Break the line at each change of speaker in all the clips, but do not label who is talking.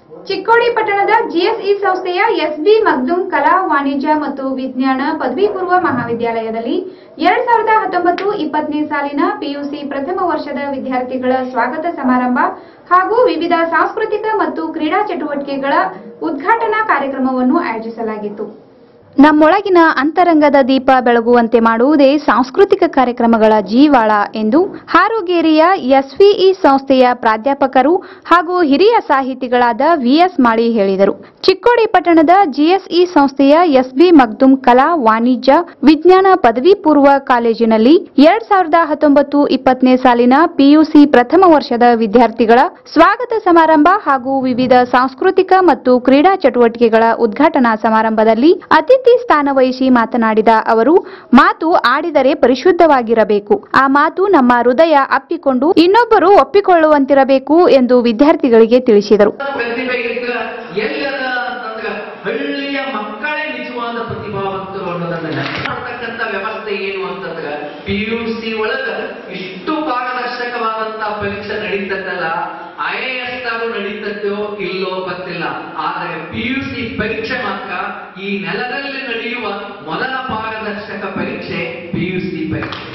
ಚಿಕ್ಕೋಡಿ ಪಟ್ಟಣದ ಜಿಎಸ್ಇ ಸಂಸ್ಥೆಯ ಎಸ್ಬಿ ಮಗ್ದುಮ್ ಕಲಾ ವಾಣಿಜ್ಯ ಮತ್ತು ವಿಜ್ಞಾನ ಪದವಿ ಪೂರ್ವ ಮಹಾವಿದ್ಯಾಲಯದಲ್ಲಿ ಎರಡ್ ಸಾವಿರದ ಹತ್ತೊಂಬತ್ತು ಇಪ್ಪತ್ತನೇ ಸಾಲಿನ ಪಿಯುಸಿ ಪ್ರಥಮ ವರ್ಷದ ವಿದ್ಯಾರ್ಥಿಗಳ ಸ್ವಾಗತ ಸಮಾರಂಭ ಹಾಗೂ ವಿವಿಧ ಸಾಂಸ್ಕೃತಿಕ ಮತ್ತು ಕ್ರೀಡಾ ಚಟುವಟಿಕೆಗಳ ಉದ್ಘಾಟನಾ ಕಾರ್ಯಕ್ರಮವನ್ನು ಆಯೋಜಿಸಲಾಗಿತ್ತು ನಮ್ಮೊಳಗಿನ ಅಂತರಂಗದ ದೀಪ ಬೆಳಗುವಂತೆ ಮಾಡುವುದೇ ಸಾಂಸ್ಕೃತಿಕ ಕಾರ್ಯಕ್ರಮಗಳ ಜೀವಾಳ ಎಂದು ಹಾರೋಗೇರಿಯ ಎಸ್ವಿಇ ಸಂಸ್ಥೆಯ ಪ್ರಾಧ್ಯಾಪಕರು ಹಾಗೂ ಹಿರಿಯ ಸಾಹಿತಿಗಳಾದ ವಿಎಸ್ ಮಾಳಿ ಹೇಳಿದರು ಚಿಕ್ಕೋಡಿ ಪಟ್ಟಣದ ಜಿಎಸ್ಇ ಸಂಸ್ಥೆಯ ಎಸ್ಬಿ ಮಗ್ದುಮ್ ಕಲಾ ವಾಣಿಜ್ಯ ವಿಜ್ಞಾನ ಪದವಿ ಪೂರ್ವ ಕಾಲೇಜಿನಲ್ಲಿ ಎರಡ್ ಸಾವಿರದ ಹತ್ತೊಂಬತ್ತು ಇಪ್ಪತ್ತನೇ ಸಾಲಿನ ಪಿಯುಸಿ ಪ್ರಥಮ ವರ್ಷದ ವಿದ್ಯಾರ್ಥಿಗಳ ಸ್ವಾಗತ ಸಮಾರಂಭ ಹಾಗೂ ವಿವಿಧ ಸಾಂಸ್ಕೃತಿಕ ಮತ್ತು ಕ್ರೀಡಾ ಚಟುವಟಿಕೆಗಳ ಉದ್ಘಾಟನಾ ಸಮಾರಂಭದಲ್ಲಿ ಅತಿಥಿ ಸ್ಥಾನ ವಹಿಸಿ ಮಾತನಾಡಿದ ಅವರು ಮಾತು ಆಡಿದರೆ ಪರಿಶುದ್ಧವಾಗಿರಬೇಕು ಆ ಮಾತು ನಮ್ಮ ಹೃದಯ ಅಪ್ಪಿಕೊಂಡು ಇನ್ನೊಬ್ಬರು ಒಪ್ಪಿಕೊಳ್ಳುವಂತಿರಬೇಕು ಎಂದು ವಿದ್ಯಾರ್ಥಿಗಳಿಗೆ ತಿಳಿಸಿದರು
ಪ್ರತಿಭೆ ಈಗ ಎಲ್ಲದ ಅಂತಂದ್ರೆ ಹಳ್ಳಿಯ ಮಕ್ಕಳೇ ನಿಜವಾದ ಪ್ರತಿಭಾವಂತರು ಅನ್ನೋದನ್ನ ನೆನಪು ಮಾಡ್ತಕ್ಕಂಥ ವ್ಯವಸ್ಥೆ ಏನು ಅಂತಂದ್ರೆ ಪಿ ಯು ಸಿ ಒಳಗ ಇಷ್ಟು ಪಾರದರ್ಶಕವಾದಂತ ಪರೀಕ್ಷೆ ನಡೀತದ್ದಲ್ಲ ಐ ಎ ಎಸ್ ತಾವು ನಡೀತದ್ದೋ ಇಲ್ಲೋ ಗೊತ್ತಿಲ್ಲ ಆದರೆ ಪಿ ಯು ಸಿ ಪರೀಕ್ಷೆ ಮಾತ್ರ ಈ ನೆಲದಲ್ಲಿ ನಡೆಯುವ ಮೊದಲ ಪಾರದರ್ಶಕ ಪರೀಕ್ಷೆ ಪಿ ಯು ಸಿ ಪರೀಕ್ಷೆ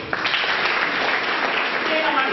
ಅಧ್ಯಯನ ಮಾಡಿ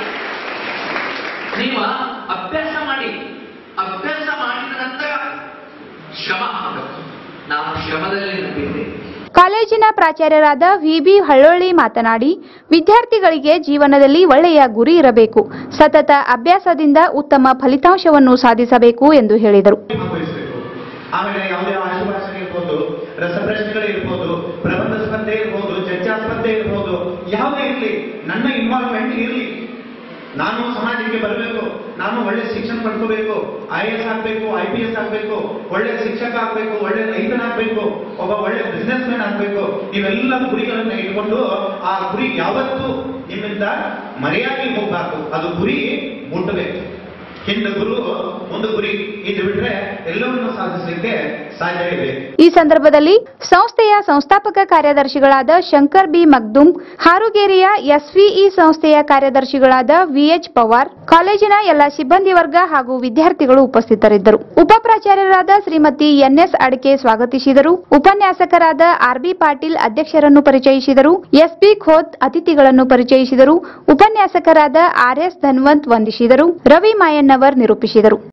ನೀವು ಅಭ್ಯಾಸ ಮಾಡಿ ಅಭ್ಯಾಸ ಮಾಡಿದ ನಂತರ ಶ್ರಮ ಹಾಕಬೇಕು ನಾವು ಶ್ರಮದಲ್ಲಿ ನಂಬಿದ್ದೇವೆ
ಕಾಲೇಜಿನ ಪ್ರಾಚಾರ್ಯರಾದ ವಿಬಿ ಹಳ್ಳೊಳ್ಳಿ ಮಾತನಾಡಿ ವಿದ್ಯಾರ್ಥಿಗಳಿಗೆ ಜೀವನದಲ್ಲಿ ಒಳ್ಳೆಯ ಗುರಿ ಇರಬೇಕು ಸತತ ಅಭ್ಯಾಸದಿಂದ ಉತ್ತಮ ಫಲಿತಾಂಶವನ್ನು ಸಾಧಿಸಬೇಕು ಎಂದು ಹೇಳಿದರು
ಭಾಗವಹಿಸಬೇಕು ಆಮೇಲೆ ಯಾವುದೇ ಆಶುಭಾಷಣ ಇರ್ಬೋದು ರಸಪ್ರಶ್ನೆಗಳು ಇರ್ಬೋದು ಪ್ರಬಂಧ ಸ್ಪರ್ಧೆ ಇರ್ಬೋದು ಚರ್ಚಾ ಸ್ಪರ್ಧೆ ಇರ್ಬೋದು ಯಾವುದೇ ಇರಲಿ ನನ್ನ ಇನ್ವಾಲ್ವ್ಮೆಂಟ್ ಇರಲಿ ನಾನು ಸಮಾಜಕ್ಕೆ ಬರಬೇಕು ನಾನು ಒಳ್ಳೆ ಶಿಕ್ಷಣ ಪಡ್ಕೋಬೇಕು ಐ ಎಸ್ ಆಗ್ಬೇಕು ಐ ಪಿ ಎಸ್ ಆಗ್ಬೇಕು ಒಳ್ಳೆ ಶಿಕ್ಷಕ ಆಗ್ಬೇಕು ಒಳ್ಳೆ ರೈತನಾಗ್ಬೇಕು ಒಬ್ಬ ಒಳ್ಳೆ ಬಿಸ್ನೆಸ್ ಮ್ಯಾನ್ ಆಗ್ಬೇಕು ಇವೆಲ್ಲ ಗುರಿಗಳನ್ನ ಇಟ್ಕೊಂಡು ಆ ಗುರಿ ಯಾವತ್ತೂ ನಿಮ್ಮಿಂದ ಮರೆಯಾಗಿ ಹೋಗ್ಬಾರ್ದು ಅದು ಗುರಿ ಮುಟ್ಟಬೇಕು ಹಿಂದೆ ಗುರು ಒಂದು ಗುರಿ ಇದು ಬಿಟ್ರೆ ಎಲ್ಲವನ್ನೂ ಸಾಧಿಸಲಿಕ್ಕೆ ಸಾಧ್ಯ ಇದೆ
ಈ ಸಂದರ್ಭದಲ್ಲಿ ಸಂಸ್ಥೆಯ ಸಂಸ್ಥಾಪಕ ಕಾರ್ಯದರ್ಶಿಗಳಾದ ಶಂಕರ್ ಬಿ ಮಗ್ದುಮ್ ಹಾರುಗೇರಿಯ ಎಸ್ವಿಇ ಸಂಸ್ಥೆಯ ಕಾರ್ಯದರ್ಶಿಗಳಾದ ವಿಎಚ್ ಪವಾರ್ ಕಾಲೇಜಿನ ಎಲ್ಲ ಸಿಬ್ಬಂದಿ ವರ್ಗ ಹಾಗೂ ವಿದ್ಯಾರ್ಥಿಗಳು ಉಪಸ್ಥಿತರಿದ್ದರು ಉಪಪ್ರಾಚಾರ್ಯರಾದ ಶ್ರೀಮತಿ ಎನ್ಎಸ್ ಅಡಕೆ ಸ್ವಾಗತಿಸಿದರು ಉಪನ್ಯಾಸಕರಾದ ಆರ್ಬಿ ಪಾಟೀಲ್ ಅಧ್ಯಕ್ಷರನ್ನು ಪರಿಚಯಿಸಿದರು ಎಸ್ಬಿ ಖೋತ್ ಅತಿಥಿಗಳನ್ನು ಪರಿಚಯಿಸಿದರು ಉಪನ್ಯಾಸಕರಾದ ಆರ್ಎಸ್ ಧನ್ವಂತ್ ವಂದಿಸಿದರು ರವಿ ಮಾಯಣ್ಣವರ್ ನಿರೂಪಿಸಿದರು